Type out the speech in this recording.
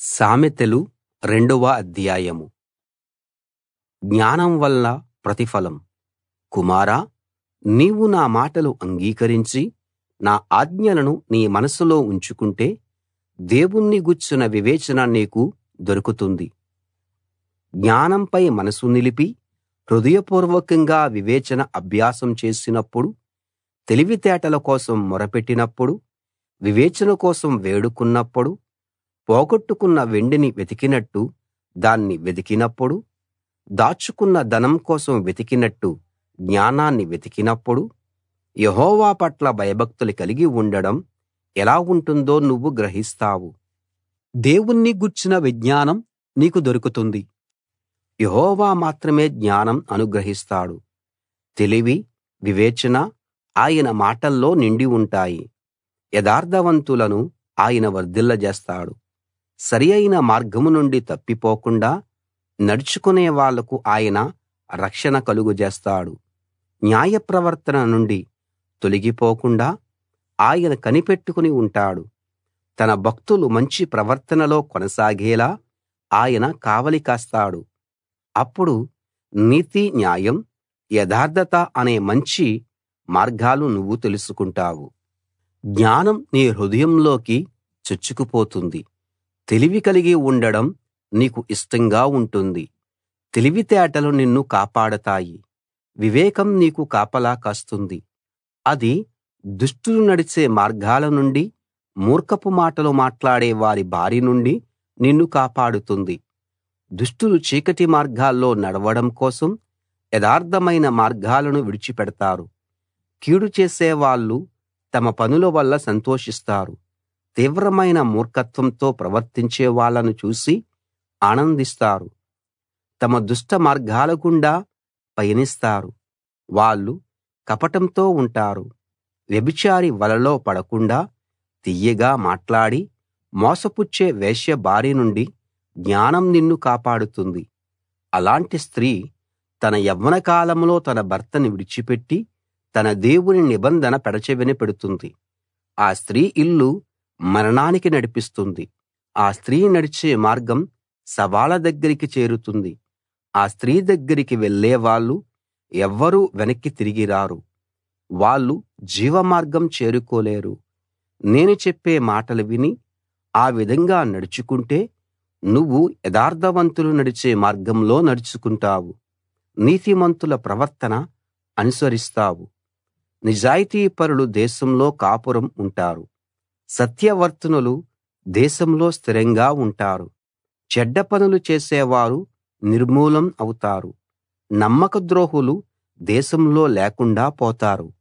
సామెతలు రెండవ అధ్యాయం జ్ఞానం వల్ల ప్రతిఫలం కుమారా నీవు నా మాటలు అంగీకరించి నా ఆజ్ఞలను నీ మనసులో ఉంచుకుంటే దేవుణ్ణి గూర్చిన వివేచన నీకు దొరుకుతుంది జ్ఞానంపై మనసు నిలిపి హృదయపూర్వకంగా వివేచన అభ్యాసం చేసినప్పుడు తెలివితేటల కోసం మొరపెట్టినప్పుడు వివేచన కోసం వేడుకున్నప్పుడు పోగొట్టుకున్న వెండిని వెతికినట్టు దాన్ని వెదికినప్పుడు దాచుకున్న ధనం కోసం వెతికినట్టు జ్ఞానాన్ని వెతికినప్పుడు యెహోవా పట్ల భయభక్తులు కలిగి ఉండడం ఎలా ఉంటుందో నువ్వు గ్రహిస్తావు దేవుణ్ణి గూర్చిన విజ్ఞానం నీకు దొరుకుతుంది యెహోవా మాత్రమే జ్ఞానం అనుగ్రహిస్తాడు తెలివి వివేచన ఆయన మాటల్లో నిండి ఉంటాయి యథార్థవంతులను ఆయన వర్ధిల్లజేస్తాడు సరియైన మార్గం నుండి తప్పిపోకుండా నడుచుకునే వాళ్లకు ఆయన రక్షణ కలుగజేస్తాడు న్యాయ ప్రవర్తన నుండి తొలగిపోకుండా ఆయన కనిపెట్టుకుని ఉంటాడు తన భక్తులు మంచి ప్రవర్తనలో కొనసాగేలా ఆయన కావలి కాస్తాడు అప్పుడు నీతి న్యాయం యథార్థత అనే మంచి మార్గాలు నువ్వు తెలుసుకుంటావు జ్ఞానం నీ హృదయంలోకి చొచ్చుకుపోతుంది తెలివి కలిగి ఉండడం నీకు ఇష్టంగా ఉంటుంది తెలివితేటలు నిన్ను కాపాడతాయి వివేకం నీకు కాపలా కాస్తుంది అది దుష్టులు నడిచే మార్గాల నుండి మూర్ఖపు మాటలు మాట్లాడే వారి బారి నుండి నిన్ను కాపాడుతుంది దుష్టులు చీకటి మార్గాల్లో నడవడం కోసం యథార్థమైన మార్గాలను విడిచిపెడతారు కీడు చేసేవాళ్ళు తమ పనుల వల్ల సంతోషిస్తారు తీవ్రమైన మూర్ఖత్వంతో ప్రవర్తించే వాళ్ళను చూసి ఆనందిస్తారు తమ దుష్ట మార్గాల గుండా పయనిస్తారు వాళ్ళు కపటంతో ఉంటారు వ్యభిచారి వలలో పడకుండా తియ్యగా మాట్లాడి మోసపుచ్చే వేశ్య బారి నుండి జ్ఞానం నిన్ను కాపాడుతుంది అలాంటి స్త్రీ తన యవ్వన కాలంలో తన భర్తని విడిచిపెట్టి తన దేవుని నిబంధన పెడచెవిన పెడుతుంది ఆ స్త్రీ ఇల్లు మరణానికి నడిపిస్తుంది ఆ స్త్రీ నడిచే మార్గం శవాల దగ్గరికి చేరుతుంది ఆ స్త్రీ దగ్గరికి వెళ్ళేవాళ్ళు ఎవ్వరూ వెనక్కి తిరిగి రారు వాళ్ళు జీవమార్గం చేరుకోలేరు నేను చెప్పే మాటలు విని ఆ విధంగా నడుచుకుంటే నువ్వు యథార్థవంతులు నడిచే మార్గంలో నడుచుకుంటావు నీతిమంతుల ప్రవర్తన అనుసరిస్తావు నిజాయితీపరులు దేశంలో కాపురం ఉంటారు సత్యవర్తనులు దేశంలో స్థిరంగా ఉంటారు చెడ్డ పనులు చేసేవారు నిర్మూలం అవుతారు నమ్మకద్రోహులు దేశంలో లేకుండా పోతారు